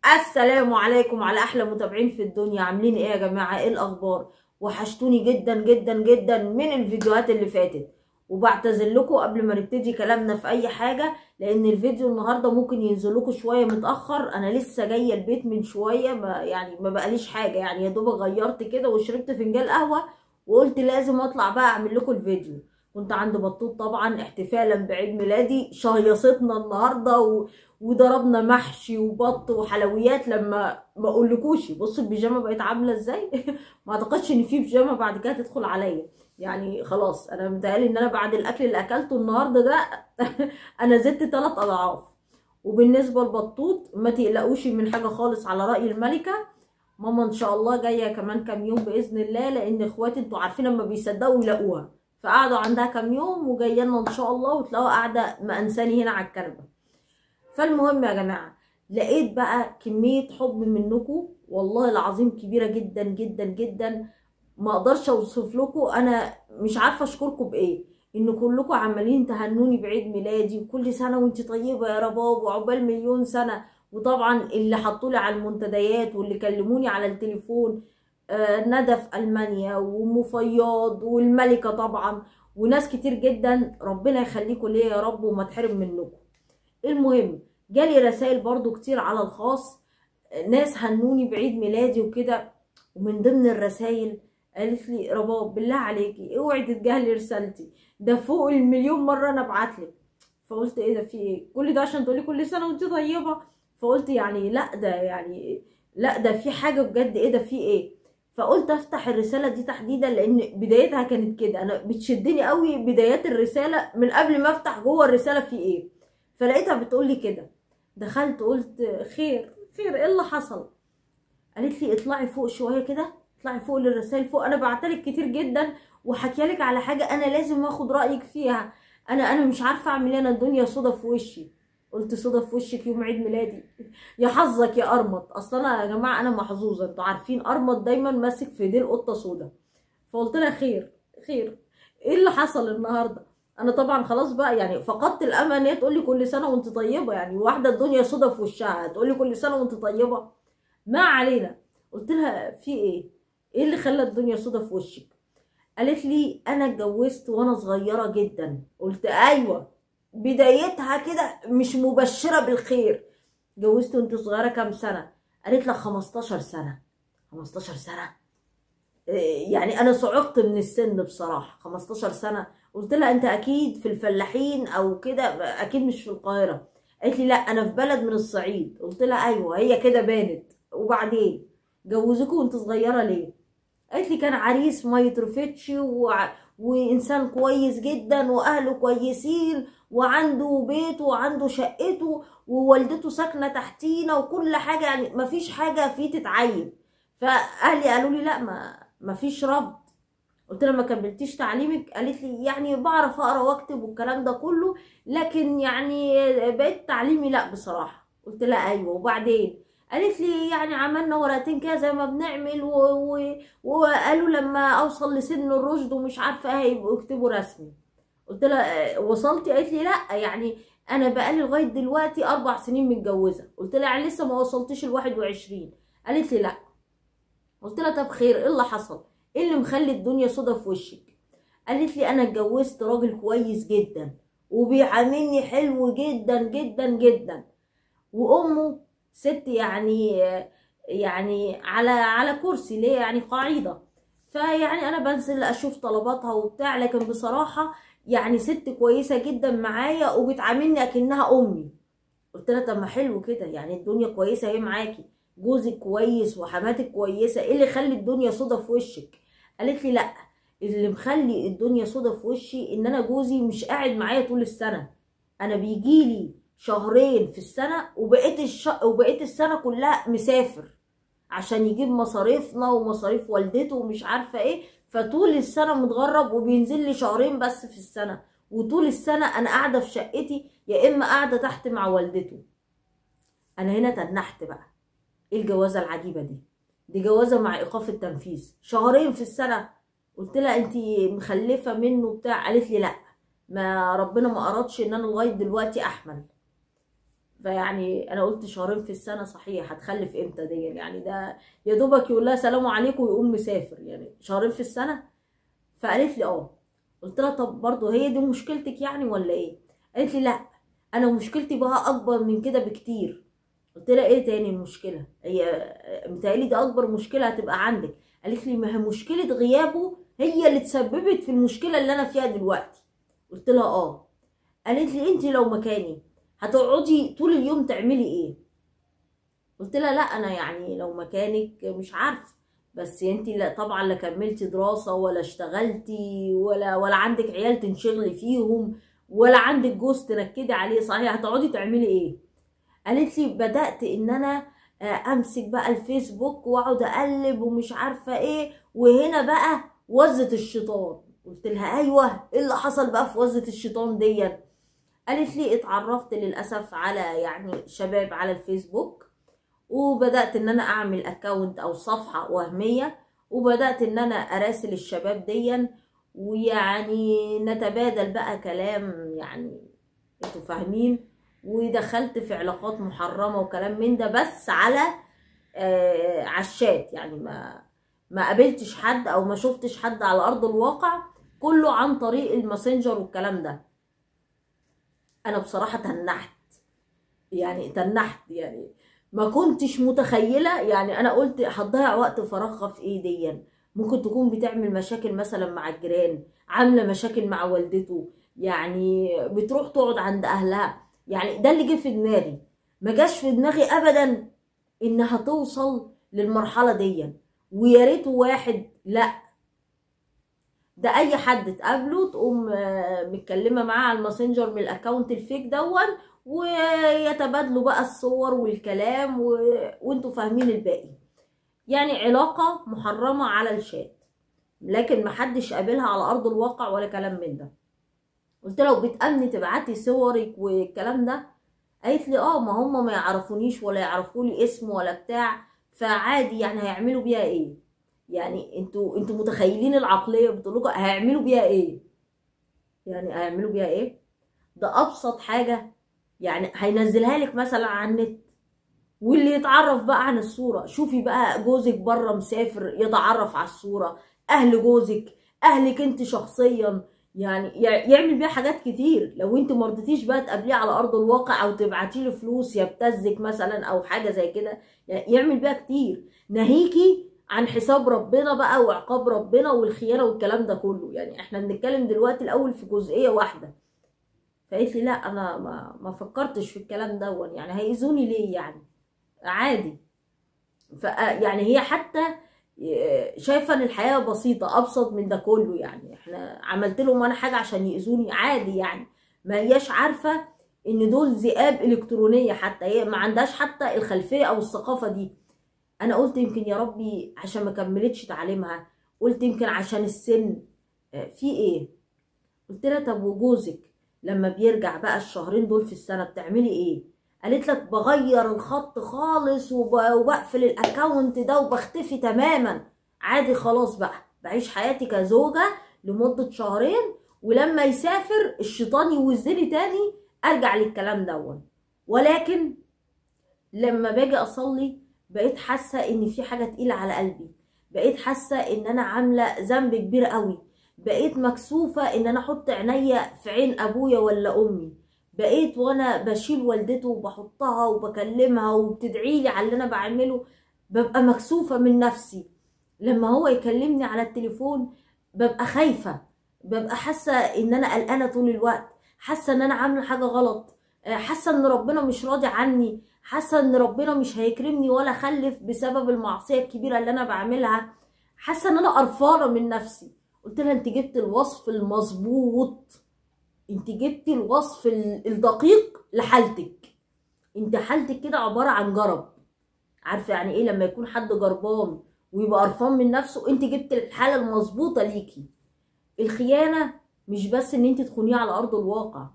السلام عليكم على احلى متابعين في الدنيا عاملين ايه يا جماعه ايه الاخبار وحشتوني جدا جدا جدا من الفيديوهات اللي فاتت وبعتذر لكم قبل ما نبتدي كلامنا في اي حاجه لان الفيديو النهارده ممكن ينزل لكم شويه متاخر انا لسه جايه البيت من شويه ما يعني ما بقاليش حاجه يعني يا دوب غيرت كده وشربت فنجان قهوه وقلت لازم اطلع بقى اعمل لكم الفيديو كنت عند بطوط طبعا احتفالا بعيد ميلادي شهيصتنا النهارده و... وضربنا محشي وبط وحلويات لما ما اقولكوش بصوا البيجامه بقت عامله ازاي ما اعتقدش ان في بيجامه بعد كده تدخل عليا يعني خلاص انا متهيألي ان انا بعد الاكل اللي اكلته النهارده ده انا زدت ثلاث اضعاف وبالنسبه لبطوط ما تقلقوش من حاجه خالص على راي الملكه ماما ان شاء الله جايه كمان كام يوم باذن الله لان اخواتي انتوا عارفين لما بيصدقوا يلاقوها فقعدوا عندها كام يوم وجايه لنا ان شاء الله وتلاقوها قاعده مأنساني هنا على الكنبه فالمهم يا جماعه لقيت بقى كميه حب منكم والله العظيم كبيره جدا جدا جدا ما اقدرش اوصف لكم انا مش عارفه اشكركم بايه ان كلكم عمالين تهنوني بعيد ميلادي وكل سنه وانت طيبه يا رباب وعقبال مليون سنه وطبعا اللي حطولي على المنتديات واللي كلموني على التليفون آه ندى في المانيا ومفياض والملكه طبعا وناس كتير جدا ربنا يخليكم ليا يا رب وما تحرم منكم المهم جالي رسائل برضو كتير على الخاص ناس هنوني بعيد ميلادي وكده ومن ضمن الرسائل قالت لي رباب بالله عليكي اوعي تتجاهلي رسالتي ده فوق المليون مره انا ابعتلك فقلت ايه ده في ايه كل ده عشان تقولي كل سنه وانت طيبه فقلت يعني لا ده يعني لا ده في حاجه بجد ايه ده في ايه فقلت افتح الرساله دي تحديدا لان بدايتها كانت كده انا بتشدني قوي بدايات الرساله من قبل ما افتح جوه الرساله في ايه فلقيتها بتقول لي كده دخلت قلت خير خير ايه اللي حصل قالت لي اطلعي فوق شويه كده اطلعي فوق للرسائل فوق انا بعتلك كتير جدا وحكيالك على حاجه انا لازم اخد رايك فيها انا انا مش عارفه اعمل ايه انا الدنيا صدى في وشي قلت صدى في وشك يوم عيد ميلادي يا حظك يا ارمط اصل انا يا جماعه انا محظوظه انتوا عارفين ارمط دايما ماسك في ايديه القطه سودا فقلت لها خير خير ايه اللي حصل النهارده انا طبعا خلاص بقى يعني فقدت الامل ان هي تقول لي كل سنه وانت طيبه يعني واحده الدنيا صدى في وشها تقول لي كل سنه وانت طيبه ما علينا قلت لها في ايه ايه اللي خلى الدنيا صدى في وشك قالت لي انا اتجوزت وانا صغيره جدا قلت ايوه بدايتها كده مش مبشره بالخير اتجوزت وانت صغيره كام سنه قالت لك 15 سنه 15 سنه يعني انا صعقت من السن بصراحه 15 سنه قلت لها انت اكيد في الفلاحين او كده اكيد مش في القاهره قالت لي لا انا في بلد من الصعيد قلت لها ايوه هي كده بانت وبعدين جوزوكوا وانت صغيره ليه قالت لي كان عريس ما يترفضش و... وانسان كويس جدا واهله كويسين وعنده بيته وعنده شقته ووالدته ساكنه تحتينا وكل حاجه يعني ما فيش حاجه فيه تتعين فاهلي قالوا لي لا ما ما فيش رفض قلت لها ما كملتيش تعليمك قالت لي يعني بعرف اقرا واكتب والكلام ده كله لكن يعني بقيت تعليمي لا بصراحه قلت لها ايوه وبعدين قالت لي يعني عملنا ورقتين كده زي ما بنعمل و... و... وقالوا لما اوصل لسن الرشد ومش عارفه ايه يبقوا يكتبوا رسمي قلت لها وصلتي قالت لي لا يعني انا بقالي لغايه دلوقتي اربع سنين متجوزه قلت لها يعني لسه ما وصلتش ال 21 قالت لي لا قلت لها طب خير ايه اللي حصل ايه اللي مخلي الدنيا صدى في وشك قالت لي انا اتجوزت راجل كويس جدا وبيعاملني حلو جدا جدا جدا وامه ست يعني يعني على على كرسي ليه يعني قاعده فيعني انا بنزل اشوف طلباتها وبتاع لكن بصراحه يعني ست كويسه جدا معايا وبتعاملني اكنها امي قلت لها طب ما حلو كده يعني الدنيا كويسه اهي معاكي جوزك كويس وحماتك كويسه ايه اللي يخلي الدنيا صدى في وشك قالت لي لا اللي مخلي الدنيا صدى في وشي ان انا جوزي مش قاعد معايا طول السنه انا بيجيلي شهرين في السنه وبقيت الش... وبقيت السنه كلها مسافر عشان يجيب مصاريفنا ومصاريف والدته ومش عارفه ايه فطول السنه متغرب وبينزل لي شهرين بس في السنه وطول السنه انا قاعده في شقتي يا اما قاعده تحت مع والدته انا هنا تنحت بقى ايه الجوازه العجيبه دي دي جوازه مع ايقاف التنفيذ شهرين في السنه قلت لها انت مخلفه منه بتاع قالت لي لا ما ربنا ما ارادش ان انا لغايه دلوقتي احمل فيعني انا قلت شهرين في السنه صحيح هتخلف امتى دي يعني ده يا دوبك يقول لها سلام عليكم ويقوم مسافر يعني شهرين في السنه فقالت لي اه قلت لها طب برضه هي دي مشكلتك يعني ولا ايه قالت لي لا انا مشكلتي بقى اكبر من كده بكتير قلت لها ايه تاني المشكله هي متهيألي دي اكبر مشكله هتبقى عندك قالت لي ما هي مشكله غيابه هي اللي تسببت في المشكله اللي انا فيها دلوقتي قلت لها اه قالت لي انت لو مكاني هتقعدي طول اليوم تعملي ايه قلت لها لا انا يعني لو مكانك مش عارفه بس انت لا طبعا لا كملتي دراسه ولا اشتغلتي ولا ولا عندك عيال تنشغلي فيهم ولا عندك جوز تنكدي عليه صحيح هتقعدي تعملي ايه قالت لي بدات ان انا امسك بقى الفيسبوك واقعد اقلب ومش عارفه ايه وهنا بقى وزه الشيطان قلت لها ايوه ايه اللي حصل بقى في وزه الشيطان دي قالت لي اتعرفت للاسف على يعني شباب على الفيسبوك وبدات ان انا اعمل اكونت او صفحه وهميه وبدات ان انا اراسل الشباب ديا ويعني نتبادل بقى كلام يعني انتوا فاهمين ودخلت في علاقات محرمه وكلام من ده بس على آه على الشات يعني ما ما قابلتش حد او ما شفتش حد على ارض الواقع كله عن طريق الماسنجر والكلام ده انا بصراحه تنحت يعني تنحت يعني ما كنتش متخيله يعني انا قلت هتضيع وقت فراغها في ايه ديا ممكن تكون بتعمل مشاكل مثلا مع الجيران عامله مشاكل مع والدته يعني بتروح تقعد عند اهلها يعني ده اللي جه في دماغي ما جاش في دماغي ابدا انها توصل للمرحله دي ويا ريت واحد لا ده اي حد تقابله تقوم متكلمه معاه على الماسنجر من الاكونت الفيك دون ويتبادلوا بقى الصور والكلام و... وانتوا فاهمين الباقي يعني علاقه محرمه على الشات لكن محدش قابلها على ارض الواقع ولا كلام من ده قلت لو بتأمني تبعتي صورك والكلام ده قالت لي اه ما هم ما يعرفونيش ولا يعرفوا لي اسم ولا بتاع فعادي يعني هيعملوا بيها ايه يعني انتوا انتوا متخيلين العقليه بتقول لكم هيعملوا بيها ايه يعني هيعملوا بيها ايه ده ابسط حاجه يعني هينزلها لك مثلا على النت واللي يتعرف بقى عن الصوره شوفي بقى جوزك بره مسافر يتعرف على الصوره اهل جوزك اهلك انت شخصيا يعني يعمل بيها حاجات كتير لو انت مرضتيش بقى تقابليه على ارض الواقع او تبعتي له فلوس يبتزك مثلا او حاجه زي كده يعني يعمل بيها كتير ناهيكي عن حساب ربنا بقى وعقاب ربنا والخيانه والكلام ده كله يعني احنا بنتكلم دلوقتي الاول في جزئيه واحده فقالت لي لا انا ما ما فكرتش في الكلام دون يعني هيأذوني ليه يعني عادي ف يعني هي حتى شايفه ان الحياه بسيطه ابسط من ده كله يعني احنا عملت لهم انا حاجه عشان يأذوني عادي يعني ما هياش عارفه ان دول ذئاب الكترونيه حتى هي ما عندهاش حتى الخلفيه او الثقافه دي انا قلت يمكن يا ربي عشان ما كملتش تعليمها قلت يمكن عشان السن في ايه قلت لها طب وجوزك لما بيرجع بقى الشهرين دول في السنه بتعملي ايه قالت لك بغير الخط خالص وبقفل الاكونت ده وبختفي تماما عادي خلاص بقى بعيش حياتي كزوجه لمده شهرين ولما يسافر الشيطان يوزني تاني ارجع للكلام دون ولكن لما باجي اصلي بقيت حاسه ان في حاجه تقيله على قلبي بقيت حاسه ان انا عامله ذنب كبير قوي بقيت مكسوفه ان انا احط عينيا في عين ابويا ولا امي بقيت وانا بشيل والدته وبحطها وبكلمها وبتدعي لي على اللي انا بعمله ببقى مكسوفه من نفسي لما هو يكلمني على التليفون ببقى خايفه ببقى حاسه ان انا قلقانه طول الوقت حاسه ان انا عامله حاجه غلط حاسه ان ربنا مش راضي عني حاسه ان ربنا مش هيكرمني ولا اخلف بسبب المعصيه الكبيره اللي انا بعملها حاسه ان انا قرفانه من نفسي قلت لها انت جبت الوصف المظبوط انت جبتي الوصف الدقيق لحالتك انت حالتك كده عباره عن جرب عارفه يعني ايه لما يكون حد جربان ويبقى قرفان من نفسه انت جبت الحاله المظبوطه ليكي الخيانه مش بس ان انت تخونيه على ارض الواقع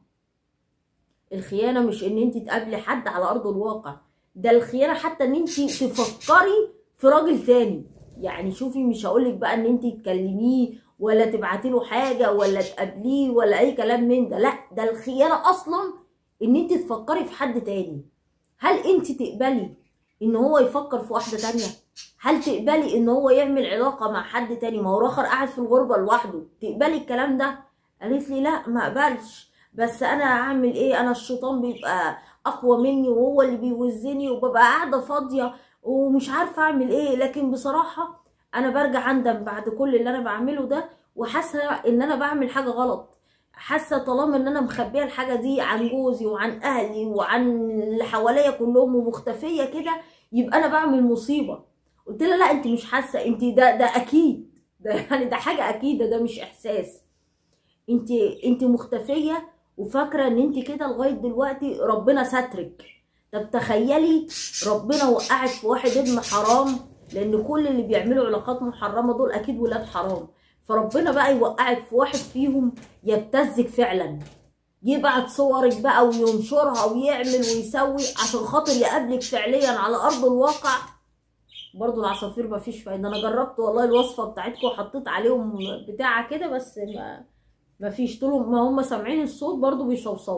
الخيانه مش ان انت تقابلي حد على ارض الواقع ده الخيانه حتى ان انت تفكري في راجل تاني يعني شوفي مش هقولك بقى ان انت تكلميه ولا تبعتي له حاجه ولا تقابليه ولا اي كلام من ده لا ده الخيانه اصلا ان انت تفكري في حد تاني هل انت تقبلي ان هو يفكر في واحده تانية هل تقبلي ان هو يعمل علاقه مع حد تاني ما هو راخر قاعد في الغربه لوحده تقبلي الكلام ده قالت لي لا ما اقبلش بس انا هعمل ايه انا الشيطان بيبقى اقوى مني وهو اللي بيوزني وببقى قاعده فاضيه ومش عارفه اعمل ايه لكن بصراحه انا برجع اندم بعد كل اللي انا بعمله ده وحاسه ان انا بعمل حاجه غلط حاسه طالما ان انا مخبيه الحاجه دي عن جوزي وعن اهلي وعن اللي حواليا كلهم ومختفيه كده يبقى انا بعمل مصيبه قلت لها لا انت مش حاسه انت ده ده اكيد ده يعني ده حاجه اكيده ده مش احساس انت انت مختفيه وفاكره ان انت كده لغايه دلوقتي ربنا سترك طب تخيلي ربنا وقعك في واحد ابن حرام لان كل اللي بيعملوا علاقات محرمه دول اكيد ولاد حرام فربنا بقى يوقعك في واحد فيهم يبتزك فعلا يبعت صورك بقى وينشرها ويعمل ويسوي عشان خاطر يقابلك فعليا على ارض الواقع برضو العصافير ما فيش فايده انا جربت والله الوصفه بتاعتكم وحطيت عليهم بتاعه كده بس ما ما فيش طول ما هم سامعين الصوت برضو بيصوصوا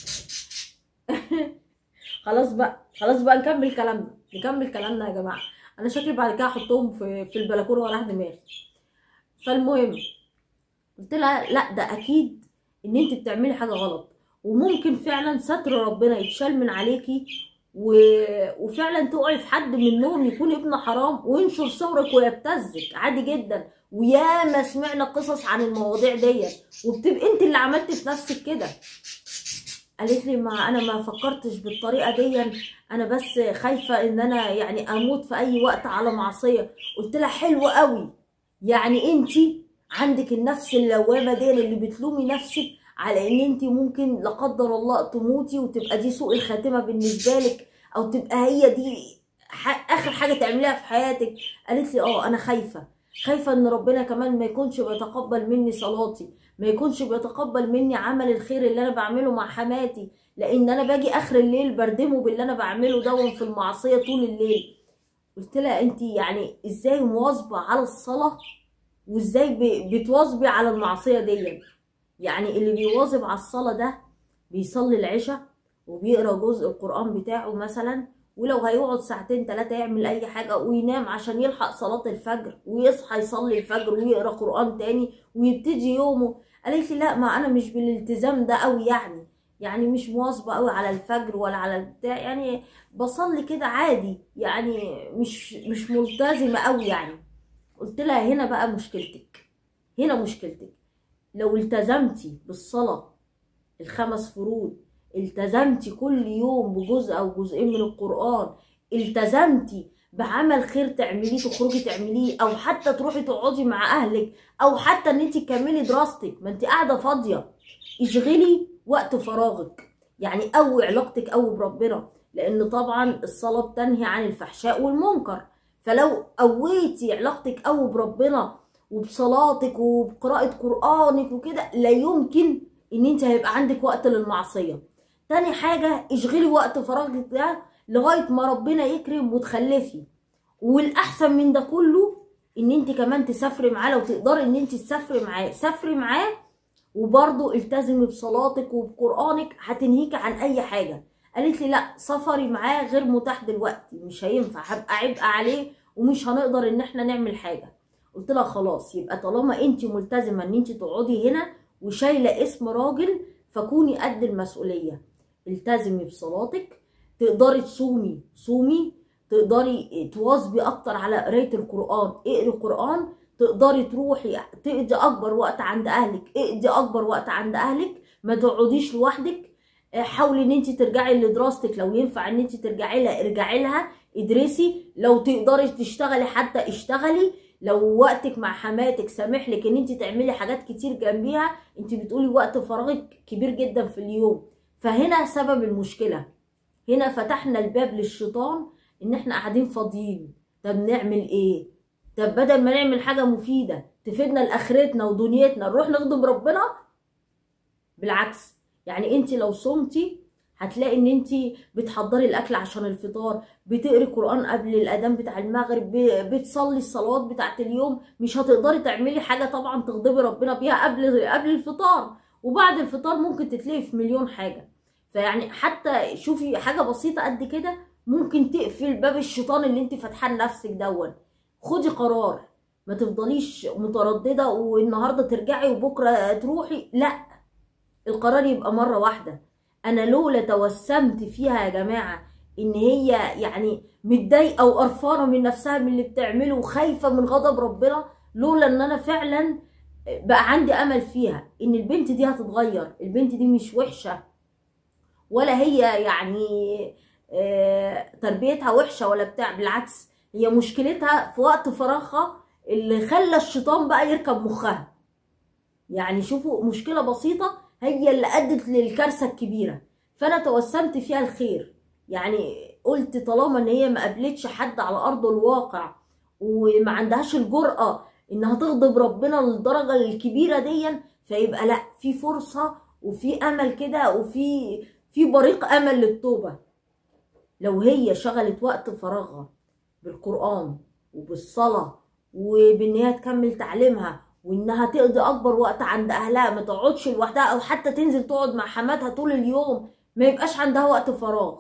خلاص بقى خلاص بقى نكمل كلامنا نكمل كلامنا يا جماعه انا شكلي بعد كده احطهم في في البلكونه وراح دماغي فالمهم قلت لها لا ده اكيد ان انت بتعملي حاجه غلط وممكن فعلا ستر ربنا يتشال من عليكي و... وفعلا تقعي في حد منهم يكون ابن حرام وينشر صورك ويبتزك عادي جدا وياما سمعنا قصص عن المواضيع ديت وبتبقى انت اللي عملت في نفسك كده قالت لي ما انا ما فكرتش بالطريقه دي انا بس خايفه ان انا يعني اموت في اي وقت على معصيه قلت لها حلو قوي يعني انت عندك النفس اللوامه دي اللي بتلومي نفسك على ان انت ممكن لا قدر الله تموتي وتبقى دي سوء الخاتمه بالنسبه لك او تبقى هي دي ح- اخر حاجه تعمليها في حياتك قالت لي اه انا خايفه خايفه ان ربنا كمان ما يكونش بيتقبل مني صلاتي ما يكونش بيتقبل مني عمل الخير اللي انا بعمله مع حماتي لان انا باجي اخر الليل بردمه باللي انا بعمله ده في المعصيه طول الليل قلت لها انت يعني ازاي مواظبه على الصلاه وازاي ب- بتواظبي على المعصيه دي يعني اللي بيواظب على الصلاه ده بيصلي العشاء وبيقرا جزء القران بتاعه مثلا ولو هيقعد ساعتين ثلاثة يعمل أي حاجة وينام عشان يلحق صلاة الفجر ويصحى يصلي الفجر ويقرا قرآن تاني ويبتدي يومه قالت لي لا ما أنا مش بالالتزام ده أوي يعني يعني مش مواظبة أوي على الفجر ولا على البتاع يعني بصلي كده عادي يعني مش مش ملتزمة أوي يعني قلت لها هنا بقى مشكلتك هنا مشكلتك لو التزمتي بالصلاة الخمس فروض التزمتي كل يوم بجزء او جزئين من القرآن التزمتي بعمل خير تعمليه تخرجي تعمليه او حتى تروحي تقعدي مع اهلك او حتى ان انت تكملي دراستك ما انت قاعده فاضيه اشغلي وقت فراغك يعني قوي علاقتك قوي بربنا لان طبعا الصلاه بتنهي عن الفحشاء والمنكر فلو قويتي علاقتك قوي بربنا وبصلاتك وبقراءه قرانك وكده لا يمكن ان انت هيبقى عندك وقت للمعصيه تاني حاجة اشغلي وقت فراغك ده لغاية ما ربنا يكرم وتخلفي والأحسن من ده كله إن أنت كمان تسافري معاه لو تقدري إن أنت تسافري معاه سافري معاه وبرضه التزمي بصلاتك وبقرآنك هتنهيكي عن أي حاجة قالت لي لا سفري معاه غير متاح دلوقتي مش هينفع هبقى عبء عليه ومش هنقدر إن احنا نعمل حاجة قلت لها خلاص يبقى طالما انت ملتزمة ان انت تقعدي هنا وشايلة اسم راجل فكوني قد المسؤولية التزمي بصلاتك تقدري تصومي صومي تقدري تواظبي اكتر على قرايه القران اقري قران تقدري تروحي تقضي اكبر وقت عند اهلك اقضي اكبر وقت عند اهلك ما تقعديش لوحدك آه، حاولي ان انت ترجعي لدراستك لو ينفع ان انت ترجعي لها ارجعي لها ادرسي لو تقدري تشتغلي حتى اشتغلي لو وقتك مع حماتك سامح لك ان انت تعملي حاجات كتير جنبيها انت بتقولي وقت فراغك كبير جدا في اليوم فهنا سبب المشكلة هنا فتحنا الباب للشيطان ان احنا قاعدين فاضيين طب نعمل ايه طب بدل ما نعمل حاجة مفيدة تفيدنا لاخرتنا ودنيتنا نروح نخدم ربنا بالعكس يعني انت لو صمتي هتلاقي ان انت بتحضري الاكل عشان الفطار بتقري قران قبل الاذان بتاع المغرب ب- بتصلي الصلوات بتاعت اليوم مش هتقدري تعملي حاجه طبعا تغضبي ربنا بيها قبل قبل الفطار وبعد الفطار ممكن تتلاقي في مليون حاجه فيعني حتى شوفي حاجه بسيطه قد كده ممكن تقفل باب الشيطان اللي انت فاتحاه لنفسك دون خدي قرار ما تفضليش متردده والنهارده ترجعي وبكره تروحي لا القرار يبقى مره واحده انا لولا توسمت فيها يا جماعه ان هي يعني متضايقه وقرفانه من نفسها من اللي بتعمله وخايفه من غضب ربنا لولا ان انا فعلا بقى عندي امل فيها ان البنت دي هتتغير البنت دي مش وحشه ولا هي يعني آه، تربيتها وحشه ولا بتاع بالعكس هي مشكلتها في وقت فراغها اللي خلى الشيطان بقى يركب مخها يعني شوفوا مشكله بسيطه هي اللي ادت للكارثه الكبيره فانا توسمت فيها الخير يعني قلت طالما ان هي ما قابلتش حد على ارض الواقع وما عندهاش الجرأة انها تغضب ربنا للدرجة الكبيرة دي فيبقى لا في فرصة وفي امل كده وفي في بريق امل للتوبة لو هي شغلت وقت فراغها بالقرآن وبالصلاة وبان هي تكمل تعليمها وانها تقضي اكبر وقت عند اهلها ما تقعدش لوحدها او حتى تنزل تقعد مع حماتها طول اليوم ما يبقاش عندها وقت فراغ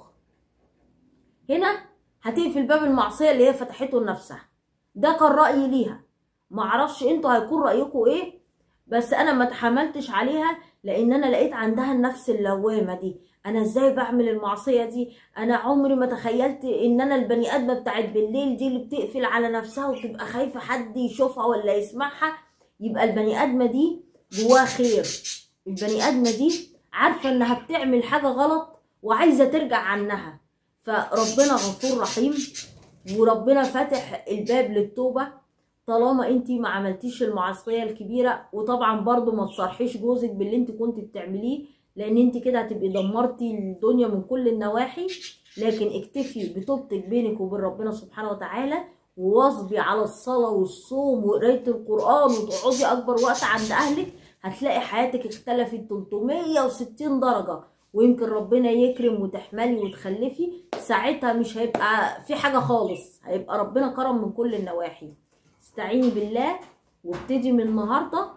هنا هتقفل باب المعصيه اللي هي فتحته لنفسها ده كان رايي ليها معرفش انتوا هيكون رايكم ايه بس انا ما اتحملتش عليها لان انا لقيت عندها النفس اللوامه دي انا ازاي بعمل المعصيه دي انا عمري ما تخيلت ان انا البني ادمه بتاعت بالليل دي اللي بتقفل على نفسها وتبقى خايفه حد يشوفها ولا يسمعها يبقى البني ادمه دي جواها خير البني ادمه دي عارفه انها بتعمل حاجه غلط وعايزه ترجع عنها فربنا غفور رحيم وربنا فاتح الباب للتوبه طالما انت ما عملتيش المعصيه الكبيره وطبعا برضو ما تصرحيش جوزك باللي انت كنت بتعمليه لان انت كده هتبقي دمرتي الدنيا من كل النواحي لكن اكتفي بتوبتك بينك وبين ربنا سبحانه وتعالى وواظبي على الصلاة والصوم وقراية القرآن وتقعدي أكبر وقت عند أهلك هتلاقي حياتك اختلفت 360 درجة ويمكن ربنا يكرم وتحملي وتخلفي ساعتها مش هيبقى في حاجة خالص هيبقى ربنا كرم من كل النواحي استعيني بالله وابتدي من النهارده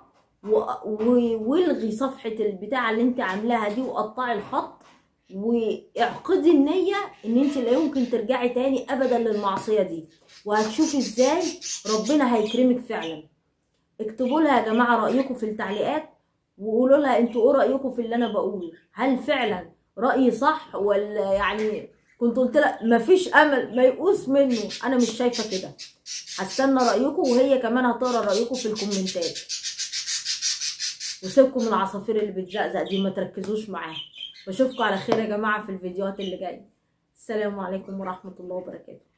والغي صفحة البتاعة اللي انت عاملاها دي وقطعي الخط واعقدي النية ان انت لا يمكن ترجعي تاني ابدا للمعصية دي وهتشوفي ازاي ربنا هيكرمك فعلا اكتبوا لها يا جماعة رأيكم في التعليقات وقولوا لها انتوا ايه رأيكم في اللي انا بقوله هل فعلا رأيي صح ولا يعني كنت قلت لها مفيش امل ميؤوس منه انا مش شايفة كده هستنى رأيكم وهي كمان هتقرا رأيكم في الكومنتات وسيبكم من العصافير اللي بتزقزق دي ما تركزوش معاها بشوفكم على خير يا جماعة في الفيديوهات اللي جاية السلام عليكم ورحمة الله وبركاته